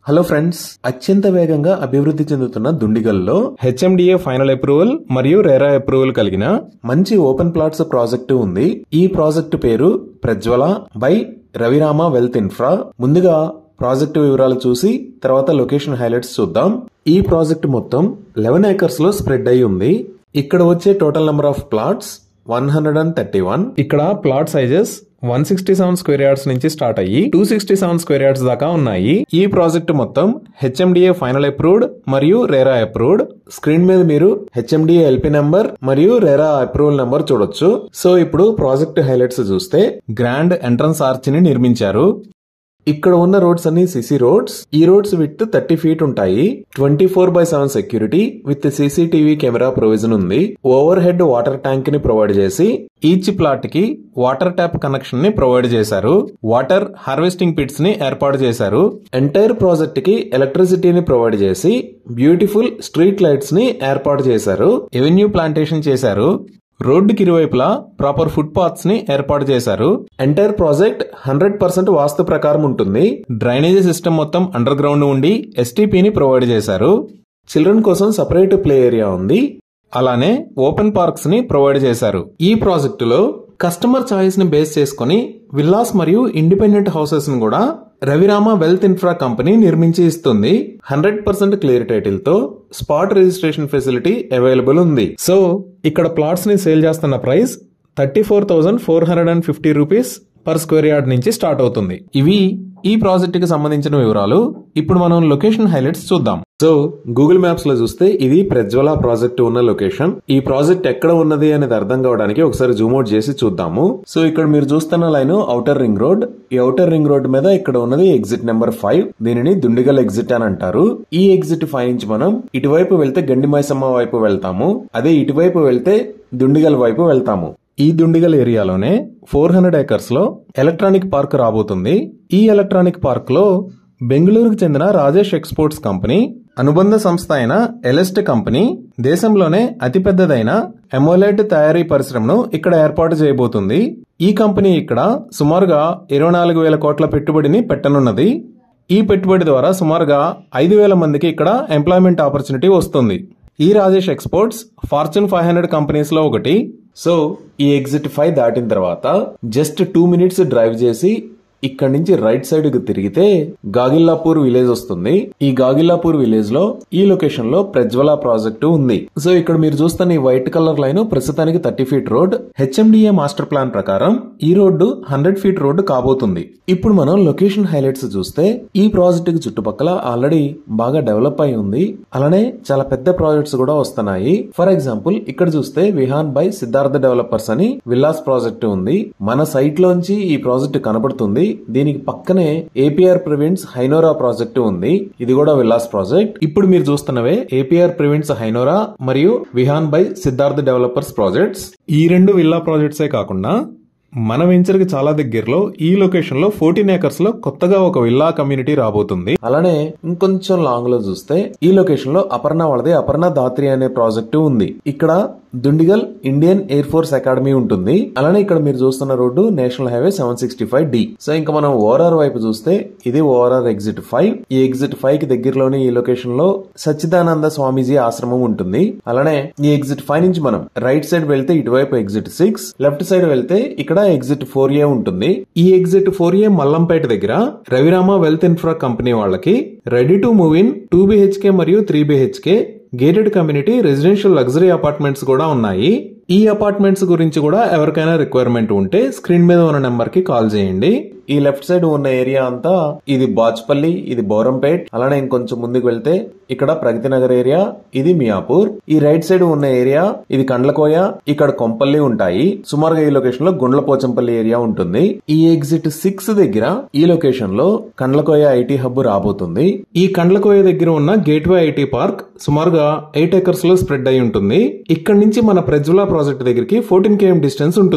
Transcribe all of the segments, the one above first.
hello friends అత్యంత వేగంగా అభివృద్ధి చెందుతున్న దుండిగల్లో హెచ్ఎండిఏ ఫైనల్ అప్రూవల్ మరియు రెరా అప్రూవల్ కలిగిన మంచి ఓపెన్ ప్లాట్స్ ప్రాజెక్టు ఉంది ఈ ప్రాజెక్టు పేరు Prajwala by Ravirama wealth infra ముందుగా ప్రాజెక్టు వివరాలు చూసి తర్వాత లొకేషన్ హైలైట్స్ చూద్దాం ఈ ప్రాజెక్టు మొత్తం లెవెన్ ఏకర్స్ లో స్ప్రెడ్ అయి ఉంది ఇక్కడ వచ్చే total number of plots one hundred and thirty one ఇక్కడ plot sizes one sixty seven square yards నుంచి స్టార్ట్ అయ్యి two sixty seven square yards దాకా ఉన్నాయి ఈ ప్రాజెక్ట్ మొత్తం హెచ్ఎండిఏ ఫైనల్ అప్రూవ్డ్ మరియు రేరా అప్రూవ్డ్ స్క్రీన్ మీద మీరు హెచ్ఎండి ఎల్పి నెంబర్ మరియు రెరా అప్రూవల్ నెంబర్ చూడొచ్చు సో ఇప్పుడు ప్రాజెక్ట్ హైలైట్స్ చూస్తే గ్రాండ్ ఎంట్రన్స్ ఆర్చ్ ని నిర్మించారు ఇక్కడ ఉన్న రోడ్స్ అన్ని సిసి రోడ్స్ ఈ రోడ్స్ విత్ థర్టీ ఫీట్ ఉంటాయి twenty four by seven security with CCTV camera provision ఉంది ఓవర్ హెడ్ వాటర్ ట్యాంక్ ని ప్రొవైడ్ చేసి ఈచ్ ప్లాట్ కి వాటర్ ట్యాప్ కనెక్షన్ ని ప్రొవైడ్ చేశారు వాటర్ హార్వెస్టింగ్ పిట్స్ ని ఏర్పాటు చేశారు ఎంటైర్ ప్రాజెక్ట్ కి ఎలక్ట్రిసిటీని ప్రొవైడ్ చేసి బ్యూటిఫుల్ స్ట్రీట్ లైట్స్ ని ఏర్పాటు చేశారు ఎవెన్యూ ప్లాంటేషన్ చేశారు రోడ్డుకి ఇరువైపులా ప్రాపర్ ఫుట్ పాత్స్ ని ఏర్పాటు చేశారు entire project hundred percent vastu ప్రకారం ఉంటుంది డ్రైనేజీ సిస్టమ్ మొత్తం అండర్ గ్రౌండ్ ఉండి ఎస్టీపీని ప్రొవైడ్ చేశారు చిల్డ్రన్ కోసం సపరేట్ ప్లే ఏరియా ఉంది అలానే ఓపెన్ పార్క్స్ ని ప్రొవైడ్ చేశారు ఈ ప్రాజెక్టులో కస్టమర్ చాయిస్ ని బేస్ చేసుకుని విల్లాస్ మరియు ఇండిపెండెంట్ హౌసెస్ ను కూడా రవిరామ వెల్త్ ఇన్ఫ్రా కంపెనీ నిర్మించి ఇస్తుంది హండ్రెడ్ పర్సెంట్ క్లియర్ టైటిల్ తో స్పాట్ రిజిస్ట్రేషన్ ఫెసిలిటీ అవైలబుల్ ఉంది సో ఇక్కడ ప్లాట్స్ ని సేల్ చేస్తున్న price thirty four thousand four hundred and fifty rupees per square yard నుంచి స్టార్ట్ అవుతుంది ఇవి ఈ ప్రాజెక్ట్ కి సంబంధించిన వివరాలు ఇప్పుడు మనం లొకేషన్ హైలైట్స్ చూద్దాం సో గూగుల్ మ్యాప్స్ లో చూస్తే ఇది ప్రజ్వల ప్రాజెక్ట్ ఉన్న లొకేషన్ ఈ ప్రాజెక్ట్ ఎక్కడ ఉన్నది అనేది అర్థం కావడానికి ఒకసారి జూమ్ అవుట్ చేసి చూద్దాము సో ఇక్కడ మీరు చూస్తున్న లైన్ ఔటర్ రింగ్ రోడ్ ఈ ఔటర్ రింగ్ రోడ్ మీద ఇక్కడ ఉన్నది ఎగ్జిట్ నెంబర్ ఫైవ్ దీనిని దుండిగల్ ఎగ్జిట్ అని అంటారు ఈ ఎగ్జిట్ ఫైవ్ నుంచి మనం ఇటువైపు వెళ్తే గండి మైసమ్మ వైపు వెళ్తాము అదే ఇటువైపు వెళ్తే దుండిగల్ వైపు వెళ్తాము ఈ దుండిగల్ ఏరియాలోనే ఫోర్ హండ్రెడ్ ఏకర్స్ లో ఎలక్ట్రానిక్ పార్క్ రాబోతుంది ఈ ఎలక్ట్రానిక్ పార్క్ లో బెంగళూరుకు చెందిన రాజేష్ ఎక్స్పోర్ట్స్ కంపెనీ అనుబంధ సంస్థ అయిన ఎలెస్ట్ కంపెనీ దేశంలోనే అతిపెద్దదైన ఎమోలైట్ తయారీ పరిశ్రమను ఇక్కడ ఏర్పాటు చేయబోతుంది ఈ కంపెనీ ఇక్కడ సుమారుగా ఇరవై నాలుగు వేల కోట్ల పెట్టుబడిని పెట్టనున్నది ఈ పెట్టుబడి ద్వారా సుమారుగా ఐదు వేల మందికి ఇక్కడ ఎంప్లాయ్మెంట్ ఆపర్చునిటీ వస్తుంది ఈ Rajesh exports fortune five hundred companies లో ఒకటి సో ఈ ఎగ్జిట్ ఫైవ్ దాటిన తర్వాత జస్ట్ టూ మినిట్స్ డ్రైవ్ చేసి ఇక్కడ నుంచి రైట్ సైడ్ కు తిరిగితే గాగిల్లాపూర్ విలేజ్ వస్తుంది ఈ గాగిల్లాపూర్ విలేజ్ లో ఈ లొకేషన్ లో ప్రజ్వల ప్రాజెక్టు ఉంది సో ఇక్కడ మీరు చూస్తున్న ఈ వైట్ కలర్ లైన్ ప్రస్తుతానికి thirty feet road HMDA master plan ప్రకారం ఈ రోడ్డు హండ్రెడ్ ఫీట్ రోడ్డు కాబోతుంది ఇప్పుడు మనం లొకేషన్ హైలైట్స్ చూస్తే ఈ ప్రాజెక్ట్ కి చుట్టుపక్కల ఆల్రెడీ బాగా డెవలప్ అయి ఉంది అలానే చాలా పెద్ద ప్రాజెక్ట్స్ కూడా వస్తున్నాయి ఫర్ ఎగ్జాంపుల్ ఇక్కడ చూస్తే విహాన్ బై సిద్ధార్థ డెవలపర్స్ అని విల్లాస్ ప్రాజెక్ట్ ఉంది మన సైట్ లోంచి ఈ ప్రాజెక్ట్ కనబడుతుంది దీనికి పక్కనే ఏపీఆర్ ప్రివెంట్స్ హైనోరా ప్రాజెక్టు ఉంది ఇది కూడా విల్లాస్ ప్రాజెక్ట్ ఇప్పుడు మీరు చూస్తున్నవే ఏపీఆర్ ప్రివెంట్స్ హైనోరా మరియు Vihan by Siddharth developers projects ఈ రెండు విల్లా ప్రాజెక్ట్సే కాకుండా మన వెంచర్ కి చాలా దగ్గరలో ఈ లొకేషన్ లో ఫోర్టీన్ ఏకర్స్ లో కొత్తగా ఒక విల్లా కమ్యూనిటీ రాబోతుంది అలానే ఇంకొంచెం లాంగ్ లో చూస్తే ఈ లొకేషన్ లో అపర్ణ వాళ్ళది అపర్ణ దాత్రి అనే ప్రాజెక్టు ఉంది ఇక్కడ Dundigal Indian air force academy ఉంటుంది అలానే ఇక్కడ మీరు చూస్తున్న road national highway seven sixty five D so ఇంకా మనం ఓఆర్ఆర్ వైపు చూస్తే ఇది ఓఆర్ఆర్ ఎగ్జిట్ ఫైవ్ ఈ ఎగ్జిట్ ఫైవ్ కి దగ్గరలోనే ఈ లొకేషన్ లో సచ్చిదానంద స్వామీజీ ఆశ్రమం ఉంటుంది అలానే ఈ ఎగ్జిట్ ఫైవ్ నుంచి మనం రైట్ సైడ్ వెళ్తే ఇటువైపు ఎగ్జిట్ సిక్స్ లెఫ్ట్ సైడ్ వెళ్తే ఇక్కడ ఎగ్జిట్ ఫోర్ ఏ ఉంటుంది ఈ ఎగ్జిట్ ఫోర్ ఏ మల్లంపేట దగ్గర రవిరామ వెల్త్ ఇన్ఫ్రా కంపెనీ వాళ్ళకి ready to move in two BHK మరియు three BHK gated community residential luxury apartments కూడా ఉన్నాయి ఈ అపార్ట్మెంట్స్ గురించి కూడా ఎవరికైనా రిక్వైర్మెంట్ ఉంటే స్క్రీన్ మీద ఉన్న నెంబర్ కి కాల్ చేయండి ఈ లెఫ్ట్ సైడ్ ఉన్న ఏరియా అంతా ఇది బాచ్పల్లి ఇది బోరంపేట్ అలానే ఇంకొంచెం ముందుకు వెళ్తే ఇక్కడ ప్రగతి నగర్ ఏరియా ఇది మియాపూర్ ఈ రైట్ సైడ్ ఉన్న ఏరియా ఇది కండ్లకోయ ఇక్కడ కొంపల్లి ఉంటాయి సుమారుగా ఈ లొకేషన్ లో గుండ్లపోచంపల్లి ఏరియా ఉంటుంది ఈ ఎగ్జిట్ సిక్స్ దగ్గర ఈ లొకేషన్ లో కండ్లకోయ ఐటీ హబ్ రాబోతుంది ఈ కండ్లకోయ దగ్గర ఉన్న గేట్వే ఐటీ పార్క్ సుమారుగా ఎయిట్ ఎకర్స్ లో స్ప్రెడ్ అయి ఉంటుంది ఇక్కడ నుంచి మన ప్రజ్వల ప్రాజెక్ట్ దగ్గరికి ఫోర్టీన్ కేఎం డిస్టెన్స్ ఉంటుంది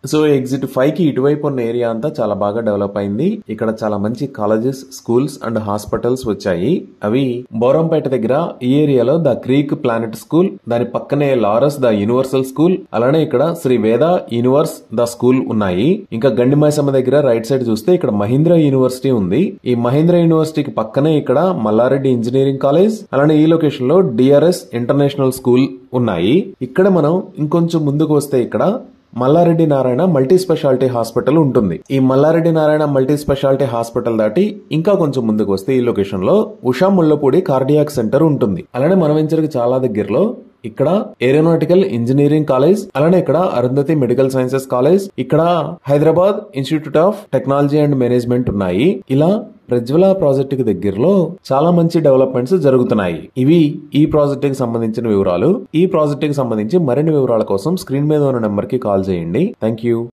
సో ఎగ్జిట్ ఫైవ్ కి ఇటువైపు ఉన్న ఏరియా అంతా చాలా బాగా డెవలప్ అయింది ఇక్కడ చాలా మంచి కాలేజెస్ స్కూల్స్ అండ్ హాస్పిటల్స్ వచ్చాయి అవి బోరంపేట దగ్గర ఈ ఏరియాలో ద క్రీక్ ప్లానెట్ స్కూల్ దాని పక్కనే లారస్ ద యూనివర్సల్ స్కూల్ అలానే ఇక్కడ శ్రీ వేద యూనివర్స్ ద స్కూల్ ఉన్నాయి ఇంకా గండిమైసమ్మ దగ్గర రైట్ సైడ్ చూస్తే ఇక్కడ మహీంద్ర యూనివర్సిటీ ఉంది ఈ మహీంద్ర యూనివర్సిటీకి పక్కనే ఇక్కడ మల్లారెడ్డి ఇంజనీరింగ్ కాలేజ్ అలానే ఈ లొకేషన్ లో డిఆర్ఎస్ ఇంటర్నేషనల్ స్కూల్ ఉన్నాయి ఇక్కడ మనం ఇంకొంచెం ముందుకు వస్తే ఇక్కడ Mallareddy Narayana multi speciality hospital ఉంటుంది ఈ Mallareddy Narayana multi speciality hospital దాటి ఇంకా కొంచెం ముందుకు వస్తే ఈ లొకేషన్ లో ఉషా ముల్లపూడి కార్డియాక్ సెంటర్ ఉంటుంది అలానే మన వెంచర్కి చాలా దగ్గరలో ఇక్కడ ఏరోనాటికల్ ఇంజనీరింగ్ కాలేజ్ అలానే ఇక్కడ అరుంధతి మెడికల్ సైన్సెస్ కాలేజ్ ఇక్కడ Hyderabad institute of technology and management ఉన్నాయి ఇలా ప్రజ్వల ప్రాజెక్ట్ కి దగ్గరలో చాలా మంచి డెవలప్మెంట్స్ జరుగుతున్నాయి ఇవి ఈ ప్రాజెక్ట్ కి సంబంధించిన వివరాలు ఈ ప్రాజెక్ట్ కి సంబంధించి మరిన్ని వివరాల కోసం స్క్రీన్ మీద ఉన్న నెంబర్ కి కాల్ చేయండి థ్యాంక్ యూ